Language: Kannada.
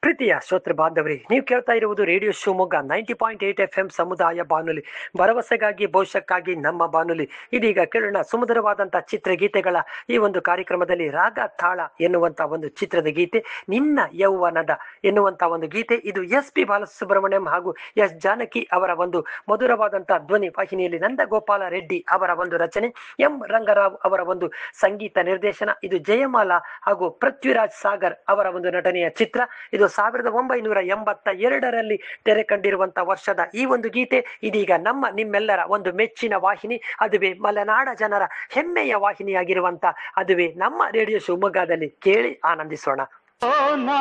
ಪ್ರೀತಿಯ ಶ್ರೋತೃ ಬಾಂಧವರಿ ನೀವು ಕೇಳ್ತಾ ಇರುವುದು radio Shivamogga ninety point eight F M ಸಮುದಾಯ ಬಾನುಲಿ ಭರವಸೆಗಾಗಿ ಭವಿಷ್ಯಕ್ಕಾಗಿ ನಮ್ಮ ಬಾನುಲಿ ಇದೀಗ ಕೇಳೋಣ ಸುಮಧುರವಾದಂತಹ ಚಿತ್ರಗೀತೆಗಳ ಈ ಒಂದು ಕಾರ್ಯಕ್ರಮದಲ್ಲಿ ರಾಗ ತಾಳ ಎನ್ನುವಂತ ಒಂದು ಚಿತ್ರದ ಗೀತೆ ನಿನ್ನ ಯೌವನದ ಎನ್ನುವಂತ ಒಂದು ಗೀತೆ ಇದು ಎಸ್ ಪಿ ಬಾಲಸುಬ್ರಹ್ಮಣ್ಯಂ ಹಾಗೂ ಎಸ್ ಜಾನಕಿ ಅವರ ಒಂದು ಮಧುರವಾದಂತಹ ಧ್ವನಿ ವಾಹಿನಿಯಲ್ಲಿ ನಂದಗೋಪಾಲ ರೆಡ್ಡಿ ಅವರ ಒಂದು ರಚನೆ ಎಂ ರಂಗರಾವ್ ಅವರ ಒಂದು ಸಂಗೀತ ನಿರ್ದೇಶನ ಇದು ಜಯಮಾಲಾ ಹಾಗೂ ಪೃಥ್ವಿರಾಜ್ ಸಾಗರ್ ಅವರ ಒಂದು ನಟನೆಯ ಚಿತ್ರ ಇದು ಸಾವಿರದ ಒಂಬೈನೂರ ಎಂಬತ್ತ ಎರಡರಲ್ಲಿ ತೆರೆ ಕಂಡಿರುವಂತಹ ವರ್ಷದ ಈ ಒಂದು ಗೀತೆ ಇದೀಗ ನಮ್ಮ ನಿಮ್ಮೆಲ್ಲರ ಒಂದು ಮೆಚ್ಚಿನ ವಾಹಿನಿ ಅದುವೇ ಮಲೆನಾಡ ಜನರ ಹೆಮ್ಮೆಯ ವಾಹಿನಿಯಾಗಿರುವಂತ ಅದುವೇ ನಮ್ಮ ರೇಡಿಯೋ ಶಿವಮೊಗ್ಗದಲ್ಲಿ ಕೇಳಿ ಆನಂದಿಸೋಣ ಓ ನಾ